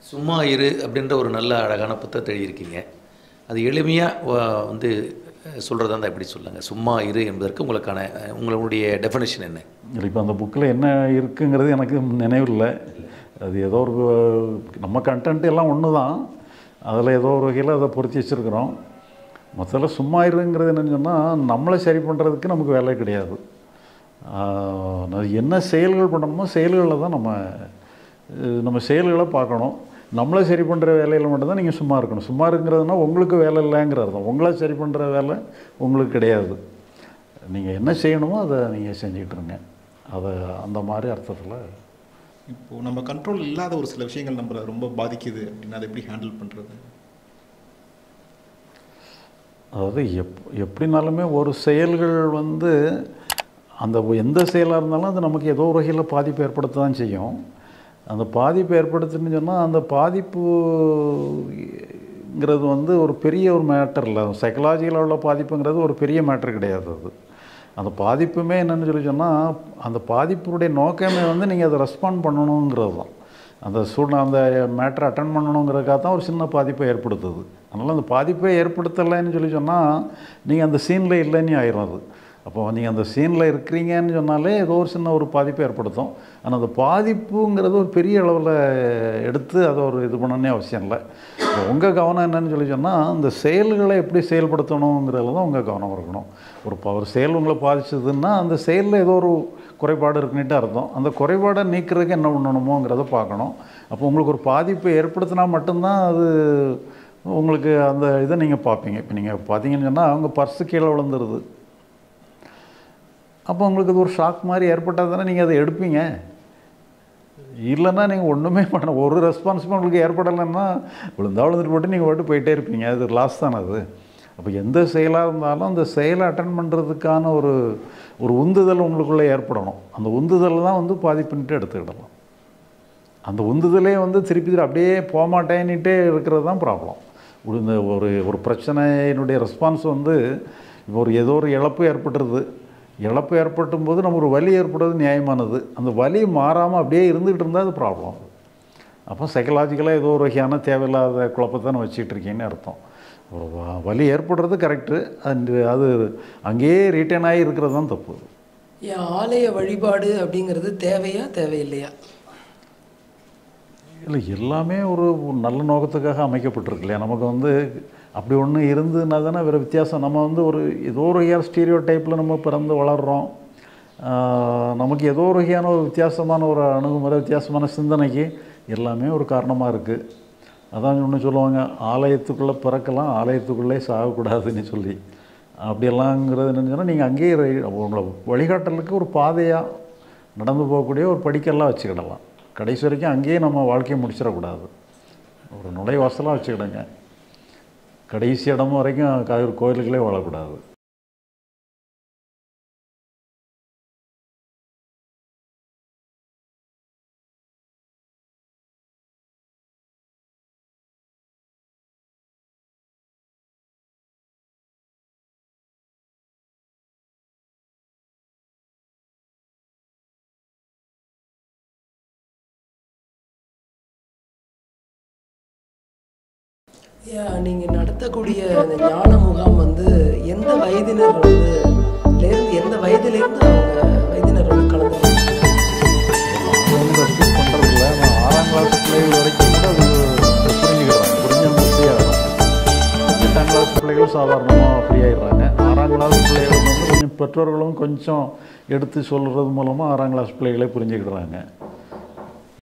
சும்மா இரு அப்படின்ற ஒரு நல்ல அழகான புத்தகத்தை எழுதியிருக்கீங்க அது எளிமையாக வந்து சொல்கிறதா இருந்தால் எப்படி சொல்லுங்கள் சும்மா இரு என்பதற்கு உங்களுக்கான அஹ், உங்களுடைய டெஃபினேஷன் என்ன இப்போ அந்த புக்கில் என்ன இருக்குங்கிறது எனக்கு நினைவில்லை அது ஏதோ ஒரு நம்ம கண்டென்ட் எல்லாம் ஒன்று தான் அதில் ஏதோ ஒரு வகையில் அதை பொருத்தி வச்சுருக்குறோம் மொத்தத்தில் சும்மா இருங்கிறது என்னன்னு சொன்னால் நம்மளை சரி பண்ணுறதுக்கு நமக்கு வேலை கிடையாது ஆஹ், அது என்ன செயல்கள் பண்ணணுமோ செயல்களில் தான் நம்ம அஹ், நம்ம செயல்களை பார்க்கணும் நம்மளை சரி பண்ணுற வேலையில் மட்டும்தான் நீங்கள் சும்மா இருக்கணும் சும்மா இருக்கிறதுனா உங்களுக்கு வேலை இல்லைங்கிற அர்த்தம் உங்களை சரி பண்ணுற வேலை உங்களுக்கு கிடையாது நீங்கள் என்ன செய்யணுமோ அதை நீங்கள் செஞ்சுக்கிட்டு இருங்க அதை அந்த மாதிரி அர்த்தத்தில் இப்போது நம்ம கண்ட்ரோல் இல்லாத ஒரு சில விஷயங்கள் நம்மளை ரொம்ப பாதிக்குது அப்படின்னா அதை எப்படி ஹேண்டில் பண்ணுறது அதாவது எப் எப்படினாலுமே ஒரு செயல்கள் வந்து அந்த எந்த செயலாக இருந்தாலும் அது நமக்கு ஏதோ ஒரு வகையில் பாதிப்பு ஏற்படுத்த தான் செய்யும் அந்த பாதிப்பு ஏற்படுத்துன்னு சொன்னால் அந்த பாதிப்புங்கிறது வந்து ஒரு பெரிய ஒரு மேட்டர் இல்லை சைக்கலாஜிக்கலாக உள்ள பாதிப்புங்கிறது ஒரு பெரிய மேட்டர் கிடையாது அது அந்த பாதிப்புமே என்னென்னு சொல்லி சொன்னால் அந்த பாதிப்புடைய நோக்கமே வந்து நீங்கள் அதை ரெஸ்பாண்ட் பண்ணணுங்கிறது தான் அந்த சூழ்நிலை அந்த மேட்டரை அட்டன் பண்ணணுங்கிறதுக்காக தான் ஒரு சின்ன பாதிப்பை ஏற்படுத்துது அதனால் அந்த பாதிப்பை ஏற்படுத்தலைன்னு சொல்லி சொன்னால் நீங்கள் அந்த சீனில் இல்லைன்னு ஆயிரும் அது அப்போ நீங்கள் அந்த சீனில் இருக்கிறீங்கன்னு சொன்னாலே ஏதோ ஒரு சின்ன ஒரு பாதிப்பை ஏற்படுத்தும் ஆனால் அந்த பாதிப்புங்கிறது ஒரு பெரிய அளவில் எடுத்து அதை ஒரு இது பண்ணணும்னே அவசியம் இல்லை இப்போ உங்கள் கவனம் என்னன்னு சொல்லி சொன்னால் அந்த செயல்களை எப்படி செயல்படுத்தணுங்கிறதுல தான் உங்கள் கவனம் இருக்கணும் ஒரு ப- ஒரு செயல் உங்களை பாதிச்சதுன்னா அந்த செயலில் ஏதோ ஒரு குறைபாடு இருக்குன்னுட்டு அர்த்தம் அந்த குறைபாடை நீக்கிறதுக்கு என்ன பண்ணணுமோங்கிறத பார்க்கணும் அப்போ உங்களுக்கு ஒரு பாதிப்பை ஏற்படுத்தினா மட்டும்தான் அது உங்களுக்கு அந்த இதை நீங்கள் பார்ப்பீங்க இப்போ நீங்கள் பார்த்தீங்கன்னு சொன்னால் அவங்க பர்ஸு கீழே விழுந்துருது அப்போ உங்களுக்கு அது ஒரு ஷாக் மாதிரி ஏற்பட்டால் தானே நீங்கள் அதை எடுப்பீங்க இல்லைன்னா நீங்கள் ஒன்றுமே பண்ண ஒரு ரெஸ்பான்ஸுமே உங்களுக்கு ஏற்படலைன்னா விழுந்தா விழுந்துட்டு போட்டு நீங்கள் பாட்டு போயிட்டே இருப்பீங்க அது லாஸ் தானே அது அப்போ எந்த செயலாக இருந்தாலும் அந்த செயலை அட்டன் பண்ணுறதுக்கான ஒரு ஒரு உந்துதல் உங்களுக்குள்ளே ஏற்படணும் அந்த உந்துதல் தான் வந்து பாதிப்புன்ட்டு எடுத்துக்கிடலாம் அந்த உந்துதலே வந்து திருப்பி திருப்பி அப்படியே போகமாட்டேன்னுட்டே இருக்கிறது தான் ப்ராப்ளம் இந்த ஒரு ஒரு பிரச்சனையினுடைய ரெஸ்பான்ஸ் வந்து இப்போ ஒரு ஏதோ ஒரு இழப்பு ஏற்பட்டுருது இழப்பு ஏற்பட்டும் போது நமக்கு ஒரு வலி ஏற்படுறது நியாயமானது அந்த வலி மாறாமல் அப்படியே இருந்துகிட்டு இருந்தால் அது ப்ராப்ளம் அப்போ சைக்கலாஜிக்கலாக ஏதோ ஒரு வகையான தேவையில்லாத குழப்பத்தானே வச்சுக்கிட்டு இருக்கீங்கன்னு அர்த்தம் ஒரு வ- வலி ஏற்படுறது கரெக்டு அது அது அங்கேயே ரீட்டைன் ஆகி இருக்கிறது தான் தப்பு ஏன் ஆலய வழிபாடு அப்படிங்கிறது தேவையா தேவையில்லையா இல்லை எல்லாமே ஒரு ஒரு நல்ல நோக்கத்துக்காக அமைக்கப்பட்டிருக்கு இல்லையா நமக்கு வந்து அப்படி ஒன்று இருந்ததுன்னா தானே வேறு வித்தியாசம் நம்ம வந்து ஒரு ஏதோ ஒரு வகையான ஸ்டீரியோ டைப்பில் நம்ம பிறந்து வளர்கிறோம் ஆஹ் நமக்கு ஏதோ ஒரு வகையான ஒரு வித்தியாசமான ஒரு அணுகுமுறை வித்தியாசமான சிந்தனைக்கு எல்லாமே ஒரு காரணமாக இருக்குது அதான் ஒன்று சொல்லுவாங்க ஆலயத்துக்குள்ளே பிறக்கலாம் ஆலயத்துக்குள்ளே சாகக்கூடாதுன்னு சொல்லி அப்படியெல்லாங்கிறது என்னன்னு சொன்னால் நீங்கள் அங்கேயே ரை- உங்களை வழிகாட்டலுக்கு ஒரு பாதையாக நடந்து போகக்கூடிய ஒரு படிக்கல்லாம் வச்சுக்கிடலாம் கடைசி வரைக்கும் அங்கேயே நம்ம வாழ்க்கையை முடிச்சிடக்கூடாது ஒரு நுழைவாசலாக வச்சுக்கிடுங்க கடைசி இடம் வரைக்கும் க- ஒரு கோயிலுக்குள்ளே வாழக்கூடாது ஏன் நீங்கள் நடத்தக்கூடிய அந்த ஞான முகாம் வந்து எந்த வயதினர் வந்து லேருந்து எந்த வயதிலேருந்து அவங்க வயதினர் வந்து கலந்து நாங்கள் வந்து ரெஸ்பெக்ட் பண்ணுறதில்ல ஆனால் ஆறாம் கிளாஸ் பிள்ளைகள் வரைக்கும் கூட அது புரிஞ்சுக்கிறாங்க புரிஞ்சவங்க ஃப்ரீயாகிறாங்க எட்டாம் கிளாஸ் பிள்ளைகள் சாதாரணமாக ஃப்ரீயாகிடுறாங்க ஆறாம் கிளாஸ் பிள்ளைகள் வந்து கொஞ்சம் பெற்றோர்களும் கொஞ்சம் எடுத்து சொல்கிறது மூலமாக ஆறாம் கிளாஸ் பிள்ளைகளே புரிஞ்சுக்கிடுறாங்க